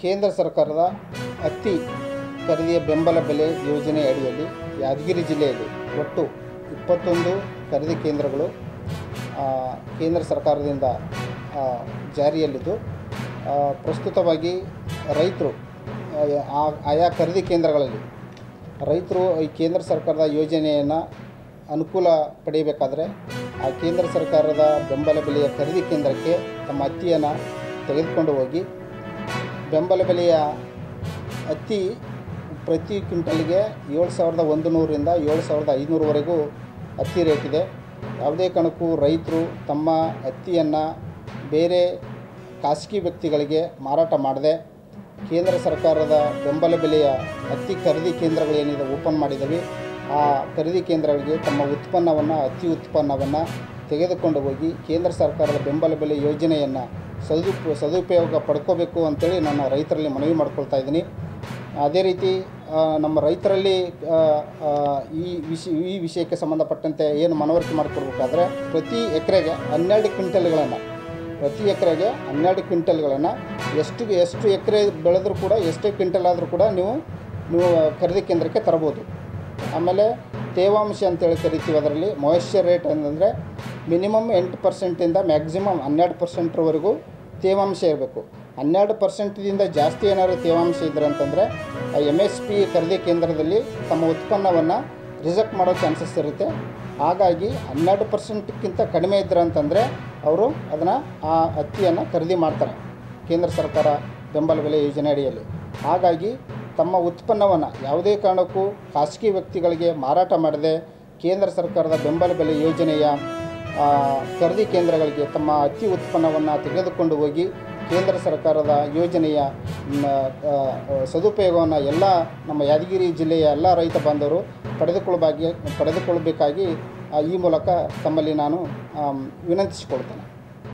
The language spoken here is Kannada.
ಕೇಂದ್ರ ಸರ್ಕಾರದ ಹತ್ತಿ ಖರೀದಿಯ ಬೆಂಬಲ ಬೆಲೆ ಯೋಜನೆ ಅಡಿಯಲ್ಲಿ ಯಾದಗಿರಿ ಜಿಲ್ಲೆಯಲ್ಲಿ ಒಟ್ಟು ಇಪ್ಪತ್ತೊಂದು ಖರೀದಿ ಕೇಂದ್ರಗಳು ಆ, ಕೇಂದ್ರ ಸರ್ಕಾರದಿಂದ ಆ, ಜಾರಿಯಲ್ಲಿದ್ದು ಆ, ಪ್ರಸ್ತುತವಾಗಿ ರೈತರು ಆ, ಆ- ಆಯಾ ಖರೀದಿ ಕೇಂದ್ರಗಳಲ್ಲಿ ರೈತರು ಈ ಕೇಂದ್ರ ಸರ್ಕಾರದ ಯೋಜನೆಯನ್ನು ಅನುಕೂಲ ಪಡೆಯಬೇಕಾದ್ರೆ ಆ ಕೇಂದ್ರ ಸರ್ಕಾರದ ಬೆಂಬಲ ಬೆಲೆಯ ಖರೀದಿ ಕೇಂದ್ರಕ್ಕೆ ತಮ್ಮ ಹತ್ತಿಯನ್ನು ತೆಗೆದುಕೊಂಡು ಹೋಗಿ ಬೆಂಬಲ ಬೆಲೆಯ ಹತ್ತಿ ಪ್ರತಿ ಕ್ವಿಂಟಲ್ಗೆ ಏಳು ಸಾವಿರದ ಒಂದು ನೂರರಿಂದ ಏಳು ಸಾವಿರದ ಐನೂರವರೆಗೂ ಹತ್ತಿ ರೇಟ್ ಇದೆ ಯಾವುದೇ ಕಾರಣಕ್ಕೂ ರೈತರು ತಮ್ಮ ಹತ್ತಿಯನ್ನು ಬೇರೆ ಖಾಸಗಿ ವ್ಯಕ್ತಿಗಳಿಗೆ ಮಾರಾಟ ಮಾಡದೆ ಕೇಂದ್ರ ಸರ್ಕಾರದ ಬೆಂಬಲ ಬೆಲೆಯ ಹತ್ತಿ ಖರೀದಿ ಕೇಂದ್ರಗಳೇನಿದೆ ಓಪನ್ ಮಾಡಿದ್ದೀವಿ ಆ ಖರೀದಿ ಕೇಂದ್ರಗಳಿಗೆ ತಮ್ಮ ಉತ್ಪನ್ನವನ್ನು ಹತ್ತಿ ಉತ್ಪನ್ನವನ್ನು ತೆಗೆದುಕೊಂಡು ಹೋಗಿ ಕೇಂದ್ರ ಸರ್ಕಾರದ ಬೆಂಬಲ ಬೆಲೆ ಯೋಜನೆಯನ್ನು ಸದುಪ ಸದುಪಯೋಗ ಪಡ್ಕೋಬೇಕು ಅಂತೇಳಿ ನಾನು ರೈತರಲ್ಲಿ ಮನವಿ ಮಾಡ್ಕೊಳ್ತಾ ಇದ್ದೀನಿ ಅದೇ ರೀತಿ ಆ, ನಮ್ಮ ರೈತರಲ್ಲಿ ಆ, ಆ, ಈ ವಿಷಯ ಈ ವಿಷಯಕ್ಕೆ ಸಂಬಂಧಪಟ್ಟಂತೆ ಏನು ಮನವರಿಕೆ ಮಾಡಿಕೊಡ್ಬೇಕಾದ್ರೆ ಪ್ರತಿ ಎಕರೆಗೆ ಹನ್ನೆರಡು ಕ್ವಿಂಟಲ್ಗಳನ್ನು ಪ್ರತಿ ಎಕರೆಗೆ ಹನ್ನೆರಡು ಕ್ವಿಂಟಲ್ಗಳನ್ನು ಎಷ್ಟು ಎಷ್ಟು ಎಕರೆ ಬೆಳೆದ್ರೂ ಕೂಡ ಎಷ್ಟೇ ಕ್ವಿಂಟಲ್ ಆದರೂ ಕೂಡ ನೀವು ನೀವು ಖರೀದಿ ಕೇಂದ್ರಕ್ಕೆ ತರ್ಬೋದು ಆಮೇಲೆ ತೇವಾಂಶ ಅಂತೇಳಿ ಕರಿತೀವಿ ಅದರಲ್ಲಿ ಮಾಯಿಶ್ಚರ್ ರೇಟ್ ಅಂತಂದರೆ ಮಿನಿಮಮ್ ಎಂಟು ಪರ್ಸೆಂಟಿಂದ ಮ್ಯಾಕ್ಸಿಮಮ್ ಹನ್ನೆರಡು ಪರ್ಸೆಂಟ್ರವರೆಗೂ ತೇವಾಂಶ ಇರಬೇಕು ಹನ್ನೆರಡು ಪರ್ಸೆಂಟ್ದಿಂದ ಜಾಸ್ತಿ ಏನಾದ್ರು ತೇವಾಂಶ ಇದ್ರೆ ಅಂತಂದರೆ ಎಮ್ ಎಸ್ ಪಿ ಖರೀದಿ ಕೇಂದ್ರದಲ್ಲಿ ತಮ್ಮ ಉತ್ಪನ್ನವನ್ನು ರಿಜೆಕ್ಟ್ ಮಾಡೋ ಚಾನ್ಸಸ್ ಇರುತ್ತೆ ಹಾಗಾಗಿ ಹನ್ನೆರಡು ಪರ್ಸೆಂಟ್ಗಿಂತ ಕಡಿಮೆ ಇದ್ರೆ ಅಂತಂದರೆ ಅವರು ಅದನ್ನು ಆ ಹತ್ತಿಯನ್ನು ಖರೀದಿ ಮಾಡ್ತಾರೆ ಕೇಂದ್ರ ಸರ್ಕಾರ ಬೆಂಬಲ ಬೆಲೆ ಯೋಜನೆ ಅಡಿಯಲ್ಲಿ ಹಾಗಾಗಿ ತಮ್ಮ ಉತ್ಪನ್ನವನ್ನು ಯಾವುದೇ ಕಾರಣಕ್ಕೂ ಖಾಸಗಿ ವ್ಯಕ್ತಿಗಳಿಗೆ ಮಾರಾಟ ಮಾಡದೆ ಕೇಂದ್ರ ಸರ್ಕಾರದ ಬೆಂಬಲ ಬೆಲೆ ಯೋಜನೆಯ ಆ, ಖರೀದಿ ಕೇಂದ್ರಗಳಿಗೆ ತಮ್ಮ ಹತ್ತಿ ಉತ್ಪನ್ನವನ್ನು ತೆಗೆದುಕೊಂಡು ಹೋಗಿ ಕೇಂದ್ರ ಸರ್ಕಾರದ ಯೋಜನೆಯ ಮ್, ಆ, ಸದುಪಯೋಗವನ್ನು ಎಲ್ಲ ನಮ್ಮ ಯಾದಗಿರಿ ಜಿಲ್ಲೆಯ ಎಲ್ಲ ರೈತ ಬಾಂಧವರು ಪಡೆದುಕೊಳ್ಳಬಾಗಿ ಪಡೆದುಕೊಳ್ಳಬೇಕಾಗಿ ಆ, ಈ ಮೂಲಕ ತಮ್ಮಲ್ಲಿ ನಾನು ಆಮ್, ವಿನಂತಿಸಿಕೊಳ್ತೇನೆ